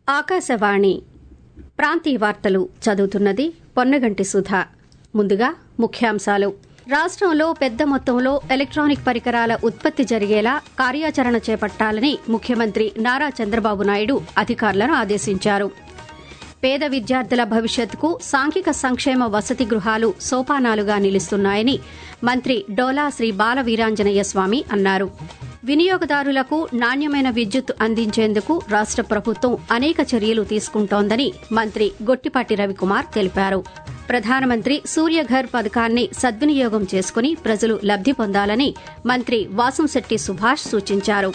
ఆకాశవాణి ప్రాంతీయ వార్తలు చదువుతున్నది పొన్నగంటి సుధా ముందుగా ముఖ్యాంశాలు రాష్ట్రంలో పెద్ద మొత్తంలో ఎలక్ట్రానిక్ పరికరాల ఉత్పత్తి జరిగేలా కార్యాచరణ చేపట్టాలని ముఖ్యమంత్రి నారా చంద్రబాబు నాయుడు అధికారులను ఆదేశించారు పేద విద్యార్థుల భవిష్యత్తుకు సాంఘిక సంక్షేమ వసతి గృహాలు సోపానాలుగా నిలుస్తున్నాయని మంత్రి డోలా శ్రీ బాల వీరాంజనేయ స్వామి అన్నారు వినియోగదారులకు నాణ్యమైన విద్యుత్ అందించేందుకు రాష్ట ప్రభుత్వం అనేక చర్యలు తీసుకుంటోందని మంత్రి గొట్టిపాటి రవికుమార్ తెలిపారు ప్రధానమంత్రి సూర్యఘర్ పథకాన్ని సద్వినియోగం చేసుకుని ప్రజలు లబ్ది పొందాలని మంత్రి వాసంశెట్టి సుభాష్ సూచించారు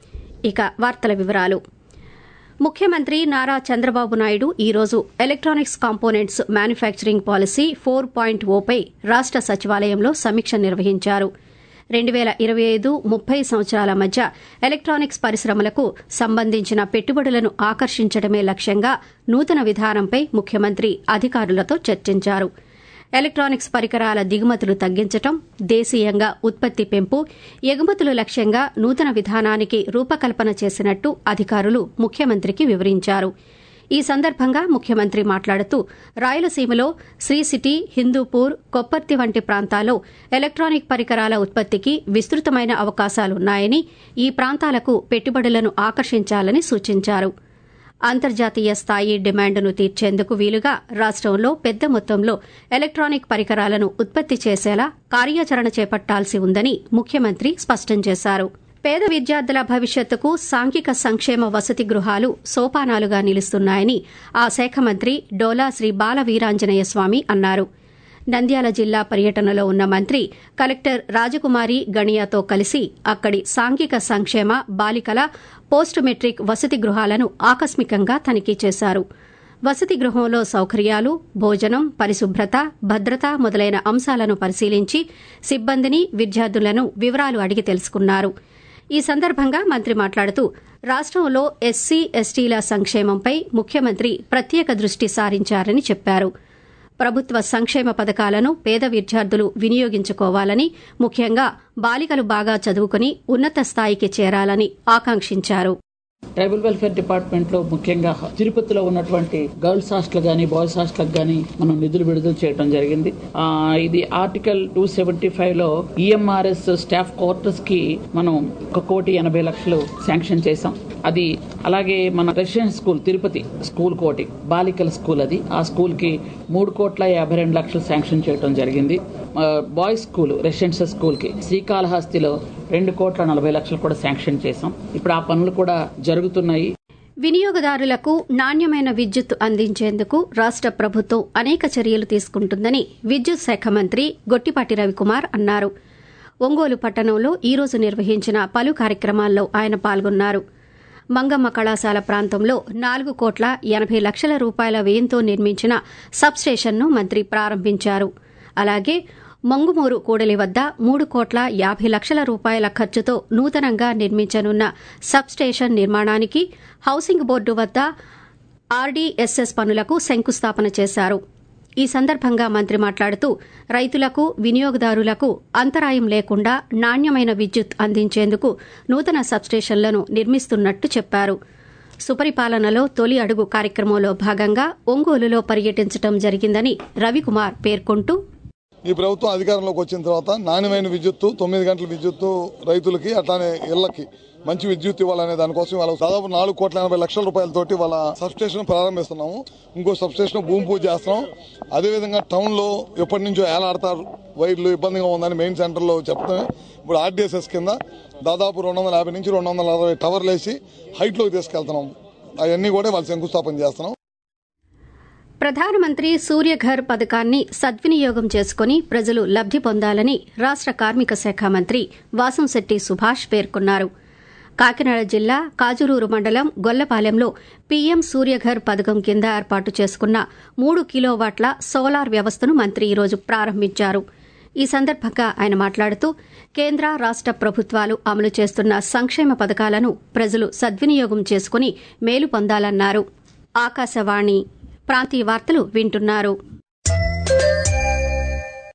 ఇక వార్తల వివరాలు ముఖ్యమంత్రి నారా చంద్రబాబు నాయుడు ఈరోజు electronics components manufacturing policy four point ఓపై రాష్ట సచివాలయంలో సమీక్ష నిర్వహించారు రెండు పేల ఇరవై ఐదు ముప్పై సంవత్సరాల మధ్య ఎలక్ట్రానిక్స్ పరిశ్రమలకు సంబంధించిన పెట్టుబడులను ఆకర్షించడమే లక్ష్యంగా నూతన విధానంపై ముఖ్యమంత్రి అధికారులతో చర్చించారు ఎలక్ట్రానిక్స్ పరికరాల దిగుమతులు తగ్గించడం దేశీయంగా ఉత్పత్తి పెంపు ఎగుమతులు లక్ష్యంగా నూతన విధానానికి రూపకల్పన చేసినట్టు అధికారులు ముఖ్యమంత్రికి వివరించారు ఈ సందర్భంగా ముఖ్యమంత్రి మాట్లాడుతూ రాయలసీమలో శ్రీ సిటీ హిందూపూర్ కొప్పర్తి వంటి ప్రాంతాల్లో ఎలక్ట్రానిక్ పరికరాల ఉత్పత్తికి విస్తృతమైన అవకాశాలున్నాయని ఈ ప్రాంతాలకు పెట్టుబడులను ఆకర్షించాలని సూచించారు అంతర్జాతీయ స్థాయి డిమాండ్ను తీర్చేందుకు వీలుగా రాష్టంలో పెద్ద మొత్తంలో ఎలక్ట్రానిక్ పరికరాలను ఉత్పత్తి చేసేలా కార్యాచరణ చేపట్టాల్సి ఉందని ముఖ్యమంత్రి స్పష్టం చేశారు పేద విద్యార్థుల భవిష్యత్తుకు సాంఘిక సంక్షేమ వసతి గృహాలు సోపానాలుగా నిలుస్తున్నాయని ఆ శాఖ మంత్రి డోలా శ్రీ బాల వీరాంజనేయ స్వామి అన్నారు నంద్యాల జిల్లా పర్యటనలో ఉన్న మంత్రి కలెక్టర్ రాజకుమారి గణియాతో కలిసి అక్కడి సాంఘిక సంక్షేమ బాలికల పోస్ట్ మెట్రిక్ వసతి గృహాలను ఆకస్మికంగా తనిఖీ చేశారు వసతి గృహంలో సౌకర్యాలు భోజనం పరిశుభ్రత భద్రత మొదలైన అంశాలను పరిశీలించి సిబ్బందిని విద్యార్థులను వివరాలు అడిగి తెలుసుకున్నారు ఈ సందర్భంగా మంత్రి మాట్లాడుతూ రాష్టంలో ఎస్సీ ఎస్టీల సంక్షేమంపై ముఖ్యమంత్రి ప్రత్యేక దృష్టి సారించారని చెప్పారు ప్రభుత్వ సంక్షేమ పథకాలను పేద విద్యార్థులు వినియోగించుకోవాలని ముఖ్యంగా బాలికలు బాగా చదువుకుని ఉన్నత స్థాయికి చేరాలని ఆకాంక్షించారు ట్రైబల్ వెల్ఫేర్ డిపార్ట్మెంట్ లో ముఖ్యంగా తిరుపతిలో ఉన్నటువంటి గర్ల్స్ హాస్టల్ గానీ బాయ్స్ హాస్టల్ గానీ మనం నిధులు విడుదల చేయడం జరిగింది ఆ ఇది ఆర్టికల్ టూ సెవెంటీ ఫైవ్ లో ఈఎంఆర్ఎస్ స్టాఫ్ క్వార్టర్స్ కి మనం ఒక కోటి ఎనభై లక్షలు శాంక్షన్ చేశాం అది అలాగే మన రెసిడెన్స్ స్కూల్ తిరుపతి స్కూల్ కోటి బాలికల స్కూల్ అది ఆ స్కూల్ కి మూడు కోట్ల యాభై రెండు లక్షలు శాంక్షన్ చేయడం జరిగింది బాయ్స్ స్కూల్ రెసిడెన్షియల్ స్కూల్ కి శ్రీకాళహస్తిలో రెండు కోట్ల నలభై లక్షలు కూడా శాంక్షన్ చేశాం ఇప్పుడు ఆ పనులు కూడా జరుగుతున్నాయి వినియోగదారులకు నాణ్యమైన విద్యుత్ అందించేందుకు రాష్ట ప్రభుత్వం అనేక చర్యలు తీసుకుంటుందని విద్యుత్ శాఖ మంత్రి గొట్టిపాటి రవికుమార్ అన్నారు ఒంగోలు పట్టణంలో ఈరోజు నిర్వహించిన పలు కార్యక్రమాల్లో ఆయన పాల్గొన్నారు మంగమ్మ కళాశాల ప్రాంతంలో నాలుగు కోట్ల ఎనభై లక్షల రూపాయల వ్యయంతో నిర్మించిన సబ్స్టేషన్ను మంత్రి ప్రారంభించారు అలాగే మంగుమూరు కూడలి వద్ద మూడు కోట్ల యాభై లక్షల రూపాయల ఖర్చుతో నూతనంగా నిర్మించనున్న సబ్స్టేషన్ నిర్మాణానికి హౌసింగ్ బోర్డు వద్ద ఆర్డీఎస్ఎస్ పనులకు శంకుస్థాపన చేశారు ఈ సందర్భంగా మంత్రి మాట్లాడుతూ రైతులకు వినియోగదారులకు అంతరాయం లేకుండా నాణ్యమైన విద్యుత్ అందించేందుకు నూతన సబ్స్టేషన్లను నిర్మిస్తున్నట్టు చెప్పారు సుపరిపాలనలో తొలి అడుగు కార్యక్రమంలో భాగంగా ఒంగోలులో పర్యటించడం జరిగిందని రవికుమార్ పేర్కొంటూ ఈ ప్రభుత్వం అధికారంలోకి వచ్చిన తర్వాత నాణ్యమైన విద్యుత్తు తొమ్మిది గంటల విద్యుత్తు రైతులకి అట్లానే ఇళ్లకి మంచి విద్యుత్ ఇవ్వాలనే దానికోసం వాళ్ళ దాదాపు నాలుగు కోట్ల ఎనభై లక్షల రూపాయలతోటి వాళ్ళ సబ్స్టేషన్ ప్రారంభిస్తున్నాము ఇంకో సబ్స్టేషన్ భూమి పూజ చేస్తున్నాం అదేవిధంగా టౌన్ లో ఎప్పటి నుంచో ఏలాడతారు వైర్లు ఇబ్బందిగా ఉందని మెయిన్ సెంటర్ లో చెప్తాం ఇప్పుడు ఆర్డీఎస్ఎస్ కింద దాదాపు రెండు వందల యాభై నుంచి రెండు వందల అరవై టవర్లు వేసి హైట్ లోకి తీసుకెళ్తున్నాం అవన్నీ కూడా వాళ్ళు శంకుస్థాపన చేస్తున్నాం ప్రధానమంత్రి సూర్యఘర్ పథకాన్ని సద్వినియోగం చేసుకుని ప్రజలు లబ్ది పొందాలని రాష్ట కార్మిక శాఖ మంత్రి వాసంశెట్టి సుభాష్ పేర్కొన్నారు కాకినాడ జిల్లా కాజురూరు మండలం గొల్లపాలెంలో పీఎం సూర్యఘర్ పథకం కింద ఏర్పాటు చేసుకున్న మూడు కిలోవాట్ల సోలార్ వ్యవస్థను మంత్రి ఈరోజు ప్రారంభించారు ఈ సందర్భంగా ఆయన మాట్లాడుతూ కేంద్ర రాష్ట ప్రభుత్వాలు అమలు చేస్తున్న సంక్షేమ పథకాలను ప్రజలు సద్వినియోగం చేసుకుని మేలు పొందాలన్నారు ఆకాశవాణి ప్రాంతీయ వార్తలు వింటున్నారు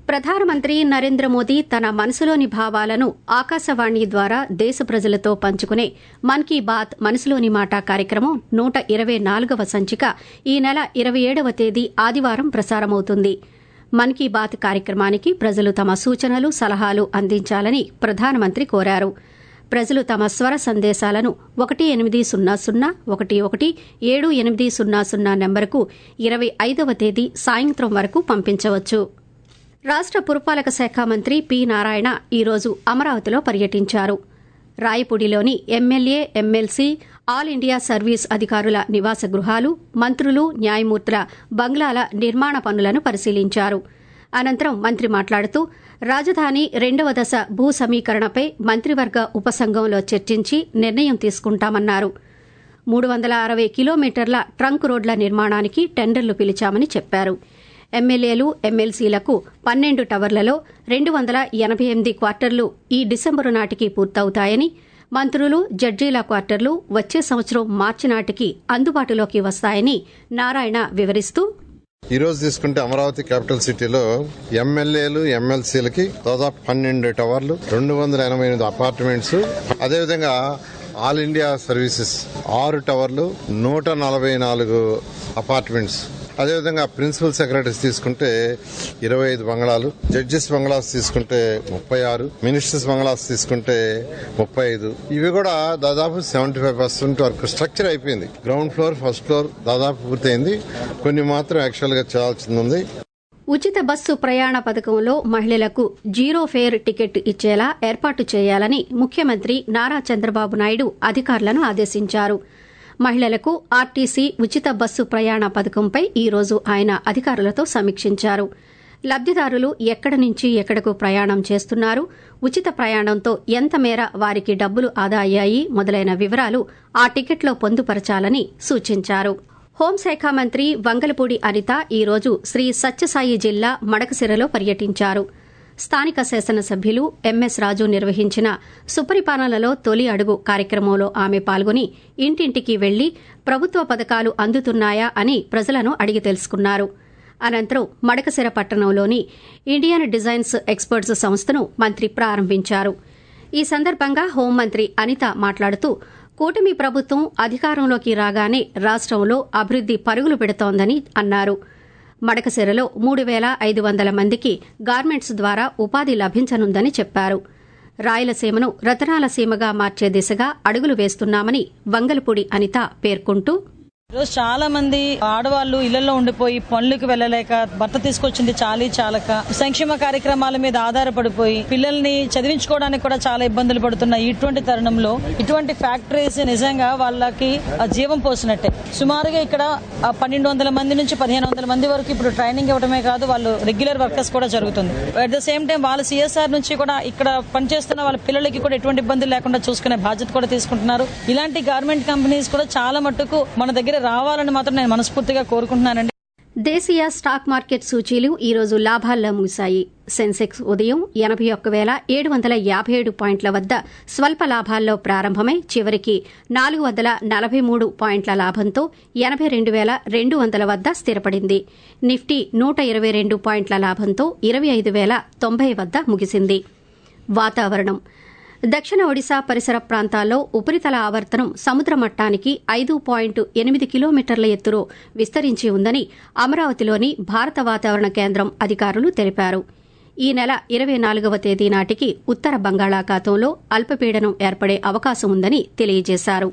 ప్రధానమంత్రి నరేంద్ర మోదీ తన మనసులోని భావాలను ఆకాశవాణి ద్వారా దేశ ప్రజలతో పంచుకునే మన్ కీ బాత్ మనసులోని మాట కార్యక్రమం నూట ఇరవై నాలుగవ సంచిక ఈ నెల ఇరవై ఏడవ తేదీ ఆదివారం ప్రసారమవుతుంది మన్ కీ బాత్ కార్యక్రమానికి ప్రజలు తమ సూచనలు సలహాలు అందించాలని ప్రధానమంత్రి కోరారు ప్రజలు తమ స్వర సందేశాలను ఒకటి ఎనిమిది సున్నా సున్నా ఒకటి ఒకటి ఏడు ఎనిమిది సున్నా సున్నా నెంబరుకు ఇరవై ఐదవ తేదీ సాయంత్రం వరకు పంపించవచ్చు రాష్ట పురపాలక శాఖ మంత్రి పి నారాయణ ఈరోజు అమరావతిలో పర్యటించారు రాయపూడిలోని MLA MLC all India service అధికారుల నివాస గృహాలు మంత్రులు న్యాయమూర్తుల బంగ్లాల నిర్మాణ పనులను పరిశీలించారు అనంతరం మంత్రి మాట్లాడుతూ రాజధాని రెండవ దశ భూ సమీకరణపై మంత్రివర్గ ఉపసంఘంలో చర్చించి నిర్ణయం తీసుకుంటామన్నారు మూడు వందల అరవై కిలోమీటర్ల ట్రంక్ రోడ్ల నిర్మాణానికి టెండర్లు పిలిచామని చెప్పారు ఎమ్మెల్యేలు ఎమ్మెల్సీలకు పన్నెండు టవర్లలో రెండు వందల ఎనభై ఎనిమిది క్వార్టర్లు ఈ డిసెంబరు నాటికి పూర్తవుతాయని మంత్రులు జడ్జీల క్వార్టర్లు వచ్చే సంవత్సరం మార్చి నాటికి అందుబాటులోకి వస్తాయని నారాయణ వివరిస్తూ ఈ రోజు తీసుకుంటే అమరావతి క్యాపిటల్ సిటీలో ఎమ్మెల్యేలు ఎమ్మెల్సీలకి దాదాపు పన్నెండు టవర్లు రెండు వందల ఎనభై ఎనిమిది అపార్ట్మెంట్స్ అదేవిధంగా ఆల్ ఇండియా సర్వీసెస్ ఆరు టవర్లు నూట నలభై నాలుగు అపార్ట్మెంట్స్ అదేవిధంగా ప్రిన్సిపల్ సెక్రటరీస్ తీసుకుంటే ఇరవై ఐదు బంగ్లాలు జడ్జెస్ బంగ్లాస్ తీసుకుంటే ముప్పై ఆరు మినిస్టర్స్ బంగ్లాస్ తీసుకుంటే ముప్పై ఐదు ఇవి కూడా దాదాపు సెవెంటీ ఫైవ్ పర్సెంట్ వరకు స్ట్రక్చర్ అయిపోయింది గ్రౌండ్ ఫ్లోర్ ఫస్ట్ ఫ్లోర్ దాదాపు పూర్తయింది కొన్ని మాత్రం యాక్చువల్ గా చేయాల్సింది ఉంది ఉచిత బస్సు ప్రయాణ పథకంలో మహిళలకు జీరో ఫేర్ టికెట్ ఇచ్చేలా ఏర్పాటు చేయాలని ముఖ్యమంత్రి నారా చంద్రబాబు నాయుడు అధికారులను ఆదేశించారు మహిళలకు ఆర్టీసీ ఉచిత బస్సు ప్రయాణ పథకంపై ఈ రోజు ఆయన అధికారులతో సమీక్షించారు లబ్దిదారులు ఎక్కడి నుంచి ఎక్కడకు ప్రయాణం చేస్తున్నారు ఉచిత ప్రయాణంతో ఎంత మేర వారికి డబ్బులు ఆదా అయ్యాయి మొదలైన వివరాలు ఆ టికెట్లో పొందుపరచాలని సూచించారు హోంశాఖ మంత్రి వంగలపూడి అనిత ఈ రోజు శ్రీ సత్యసాయి జిల్లా మడకసిరలో పర్యటించారు స్థానిక శాసనసభ్యులు ఎంఎస్ రాజు నిర్వహించిన సుపరిపాలనలో తొలి అడుగు కార్యక్రమంలో ఆమె పాల్గొని ఇంటింటికి వెళ్లి ప్రభుత్వ పథకాలు అందుతున్నాయా అని ప్రజలను అడిగి తెలుసుకున్నారు అనంతరం మడకసిర పట్టణంలోని ఇండియన్ డిజైన్స్ ఎక్స్పర్ట్స్ సంస్థను మంత్రి ప్రారంభించారు ఈ సందర్భంగా హోంమంత్రి అనిత మాట్లాడుతూ కూటమి ప్రభుత్వం అధికారంలోకి రాగానే రాష్టంలో అభివృద్ది పరుగులు పెడుతోందని అన్నారు మడకసిరలో మూడు వేల ఐదు వందల మందికి గార్మెంట్స్ ద్వారా ఉపాధి లభించనుందని చెప్పారు రాయలసీమను రతనాల సీమగా మార్చే దిశగా అడుగులు వేస్తున్నామని వంగలపూడి అనిత పేర్కొంటూ ఈరోజు చాలా మంది ఆడవాళ్లు ఇళ్లలో ఉండిపోయి పనులకు వెళ్ళలేక భర్త తీసుకొచ్చింది చాలీ చాలక సంక్షేమ కార్యక్రమాల మీద ఆధారపడిపోయి పిల్లల్ని చదివించుకోవడానికి కూడా చాలా ఇబ్బందులు పడుతున్న ఇటువంటి తరుణంలో ఇటువంటి ఫ్యాక్టరీస్ నిజంగా వాళ్ళకి ఆ జీవం పోసినట్టే సుమారుగా ఇక్కడ ఆ పన్నెండు వందల మంది నుంచి పదిహేను వందల మంది వరకు ఇప్పుడు ట్రైనింగ్ ఇవ్వడమే కాదు వాళ్ళు రెగ్యులర్ వర్కర్స్ కూడా జరుగుతుంది అట్ ద సేమ్ టైం వాళ్ళ సిఎస్ఆర్ నుంచి కూడా ఇక్కడ పనిచేస్తున్న వాళ్ళ పిల్లలకి కూడా ఎటువంటి ఇబ్బందులు లేకుండా చూసుకునే బాధ్యత కూడా తీసుకుంటున్నారు ఇలాంటి గార్మెంట్ కంపెనీస్ కూడా చాలా మట్టుకు మన దగ్గర రావాలని మాత్రం నేను మనస్ఫూర్తిగా కోరుకుంటున్నానండి దేశీయ స్టాక్ మార్కెట్ సూచీలు ఈ రోజు లాభాల్లో ముగిశాయి సెన్సెక్స్ ఉదయం ఎనభై ఒక్క వేల ఏడు వందల యాభై ఏడు పాయింట్ల వద్ద స్వల్ప లాభాల్లో ప్రారంభమై చివరికి నాలుగు వందల నలభై మూడు పాయింట్ల లాభంతో ఎనభై రెండు వేల రెండు వందల వద్ద స్థిరపడింది నిఫ్టీ నూట ఇరవై రెండు పాయింట్ల లాభంతో ఇరవై ఐదు వేల తొంభై వద్ద ముగిసింది వాతావరణం దక్షిణ ఒడిశా పరిసర ప్రాంతాల్లో ఉపరితల ఆవర్తనం సముద్ర మట్టానికి ఐదు పాయింట్ ఎనిమిది కిలోమీటర్ల ఎత్తులో విస్తరించి ఉందని అమరావతిలోని భారత వాతావరణ కేంద్రం అధికారులు తెలిపారు ఈ నెల ఇరవై నాలుగవ తేదీ నాటికి ఉత్తర బంగాళాఖాతంలో అల్పపీడనం ఏర్పడే అవకాశం ఉందని తెలియజేశారు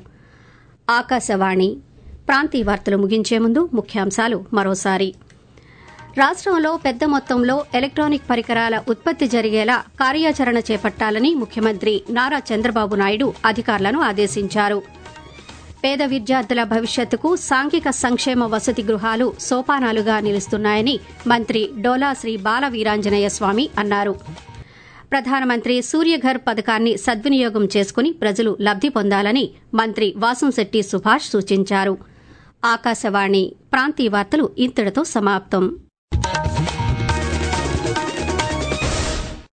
ఆకాశవాణి ప్రాంతీయ వార్తలు ముగించే ముందు ముఖ్యాంశాలు మరోసారి రాష్టంలో పెద్ద మొత్తంలో ఎలక్ట్రానిక్ పరికరాల ఉత్పత్తి జరిగేలా కార్యాచరణ చేపట్టాలని ముఖ్యమంత్రి నారా చంద్రబాబు నాయుడు అధికారులను ఆదేశించారు పేద విద్యార్థుల భవిష్యత్తుకు సాంఘిక సంక్షేమ వసతి గృహాలు సోపానాలుగా నిలుస్తున్నాయని మంత్రి డోలా శ్రీ బాల వీరాంజనేయ స్వామి అన్నారు ప్రధానమంత్రి సూర్యఘర్ పథకాన్ని సద్వినియోగం చేసుకుని ప్రజలు లబ్ది పొందాలని మంత్రి వాసంశెట్టి సుభాష్ సూచించారు ఆకాశవాణి ప్రాంతీయ వార్తలు ఇంతటితో సమాప్తం